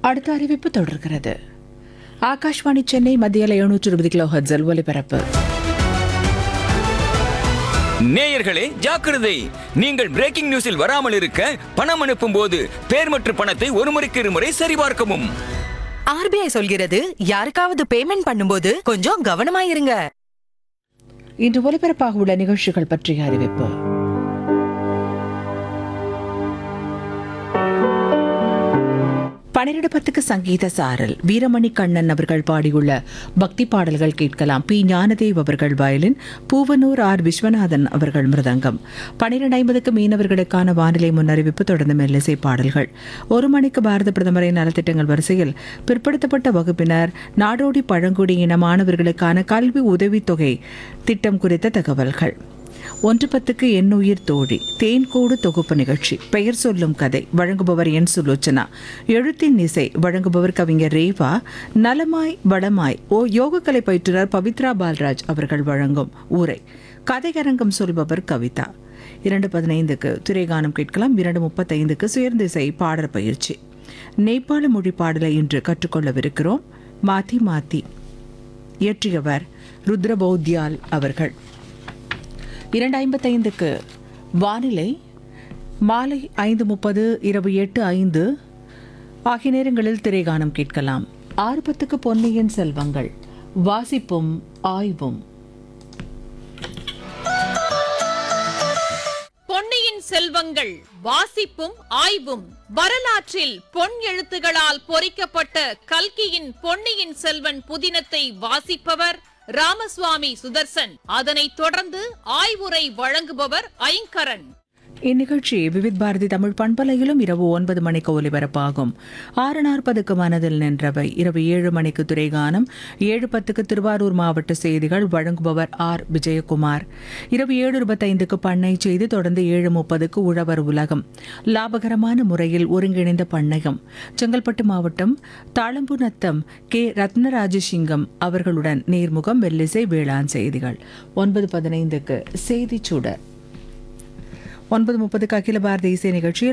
அடுத்த அறிவிப்பு தொடர்கிறது ஆகாஷ்வாணி சென்னை மத்தியில் எழுநூற்று இருபது கிலோ ஹர்ட்ஸில் ஒலிபரப்பு நேயர்களே ஜாக்கிரதை நீங்கள் பிரேக்கிங் நியூஸில் வராமல் இருக்க பணம் அனுப்பும் போது பேர் மற்றும் பணத்தை ஒரு முறைக்கு இருமுறை சரிபார்க்கவும் ஆர்பிஐ சொல்கிறது யாருக்காவது பேமெண்ட் பண்ணும்போது கொஞ்சம் கவனமா இருங்க இன்று ஒலிபரப்பாக உள்ள நிகழ்ச்சிகள் பற்றிய அறிவிப்பு பன்னிரண்டு பத்துக்கு சங்கீத சாரல் வீரமணி கண்ணன் அவர்கள் பாடியுள்ள பக்தி பாடல்கள் கேட்கலாம் பி ஞானதேவ் அவர்கள் வயலின் பூவனூர் ஆர் விஸ்வநாதன் அவர்கள் மிருதங்கம் பன்னிரண்டு ஐம்பதுக்கு மீனவர்களுக்கான வானிலை முன்னறிவிப்பு தொடர்ந்து மெல்லிசை பாடல்கள் ஒரு மணிக்கு பாரத பிரதமரின் நலத்திட்டங்கள் வரிசையில் பிற்படுத்தப்பட்ட வகுப்பினர் நாடோடி பழங்குடியின மாணவர்களுக்கான கல்வி உதவித்தொகை திட்டம் குறித்த தகவல்கள் ஒன்று பத்துக்கு எண்ணுயிர் தோழி தேன்கூடு தொகுப்பு நிகழ்ச்சி பெயர் சொல்லும் கதை வழங்குபவர் என் சுலோச்சனா எழுத்தின் இசை வழங்குபவர் கவிஞர் ரேவா நலமாய் வளமாய் ஓ யோகக்கலை பயிற்றுனர் பவித்ரா பால்ராஜ் அவர்கள் வழங்கும் ஊரை கதையரங்கம் சொல்பவர் கவிதா இரண்டு பதினைந்துக்கு திரைகானம் கேட்கலாம் இரண்டு முப்பத்தைந்துக்கு சுயர்ந்திசை பாடற் பயிற்சி நேபாள மொழி பாடலை இன்று கற்றுக்கொள்ளவிருக்கிறோம் மாத்தி மாத்தி இயற்றியவர் ருத்ரபௌத்யால் அவர்கள் இரண்டு ஐம்பத்தைந்துக்கு வானிலை மாலை ஐந்து முப்பது இரவு எட்டு ஐந்து ஆகிய நேரங்களில் திரைகானம் கேட்கலாம் ஆறு பத்துக்கு பொன்னியின் செல்வங்கள் வாசிப்பும் ஆய்வும் பொன்னியின் செல்வங்கள் வாசிப்பும் ஆய்வும் வரலாற்றில் பொன் எழுத்துகளால் பொறிக்கப்பட்ட கல்கியின் பொன்னியின் செல்வன் புதினத்தை வாசிப்பவர் ராமசுவாமி சுதர்சன் அதனைத் தொடர்ந்து ஆய்வுரை வழங்குபவர் ஐங்கரன் இந்நிகழ்ச்சி விவித் பாரதி தமிழ் பண்பலையிலும் இரவு ஒன்பது மணிக்கு ஒலிபரப்பாகும் ஆறு நாற்பதுக்கு மனதில் நின்றவை இரவு ஏழு மணிக்கு துறைகானம் ஏழு பத்துக்கு திருவாரூர் மாவட்ட செய்திகள் வழங்குபவர் ஆர் விஜயகுமார் இரவு ஏழு இருபத்தைந்துக்கு பண்ணை செய்தி தொடர்ந்து ஏழு முப்பதுக்கு உழவர் உலகம் லாபகரமான முறையில் ஒருங்கிணைந்த பண்ணையம் செங்கல்பட்டு மாவட்டம் தாளம்புநத்தம் கே ரத்னராஜசிங்கம் அவர்களுடன் நேர்முகம் வெள்ளிசை வேளாண் செய்திகள் ஒன்பது பதினைந்துக்கு செய்திச் சுடர் ஒன்பது முப்பதுக்கு அகில பாரத இசை நிகழ்ச்சியில்